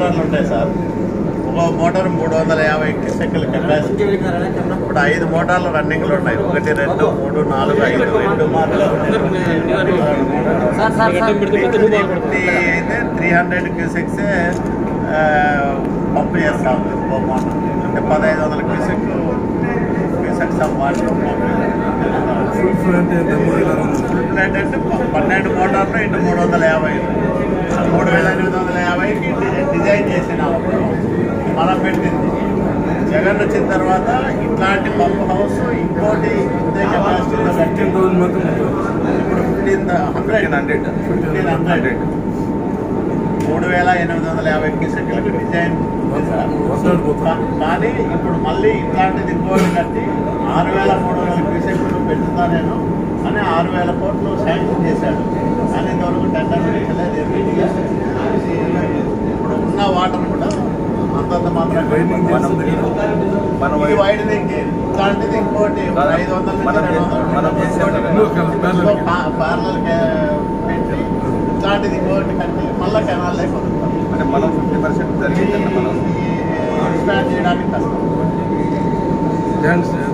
మోటార్లు ఉంటాయి సార్ ఒక మోటార్ మూడు వందల యాభై క్యూసెక్ల కెపాసిటీ ఇప్పుడు ఐదు మోటార్లు రన్నింగ్లో ఉన్నాయి ఒకటి రెండు మూడు నాలుగు ఐదు రెండు ఫిఫ్టీ అయితే త్రీ హండ్రెడ్ క్యూసెక్స్ పంప్ చేస్తా ఉంది ఒక మోటార్ అంటే పదహైదు వందల cusec cusecs of water full flow అంటే ఎంత మూడు వేల ఆరు వందలు ఫుల్ ప్లాట్ అంటే ప- పన్నెండు మోటార్లు ఇంటూ మూడు వందల యాభై మూడు వేల ఎనిమిది వందల యాభైకి డి- డిజైన్ చేసినాం అప్పుడు మనం పెట్టింది జగన్ వచ్చిన తర్వాత ఇట్లాంటి పంప్ హౌస్ ఇంకోటి ఇంతే కెపాసిటీలో ఫిఫ్టీన్ కట్టి థౌసండ్ మొత్తం ఉంటుంది ఇప్పుడు fifteen hundred hundred fifteen hundred మూడు వేల ఎనిమిది వందల యాభై క్యూసెక్లకు డిజైన్ చేశారు. కా- కానీ ఇప్పుడు మళ్ళీ ఇట్లాంటిది ఇంకోటి కట్టి ఆరు వేల మూడు వందల క్యూసెక్లు పెంచుతా నేను అని ఆరు వేల కోట్లు శాంక్షన్ చేశాడు కానీ ఇంతవరకు టెండర్ పెట్టలేదు ఏమీ ఇప్పుడు ఉన్న వాటర్ కూడా అంతంత మాత్రం వైడింగ్ చేస్తుంది కదా మనం ఈ వైడనింగ్ ఇట్లాంటిది ఇంకోటి ఒక ఐదు వందల నుంచి మనం రెండు వందల మనం చేసాం కదా. ఇంకో parallel కి. పార్లర్ పెట్టి ఇట్లాంటిది ఇంకోటి కట్టి మళ్ళీ కెనాల్ లేకుండా అంటే మనం ఫిఫ్టీ పర్సెంట్ జరిగిందంటే మనం ఎక్స్పాండ్ చేయడానికి కష్టం డ్యాన్స్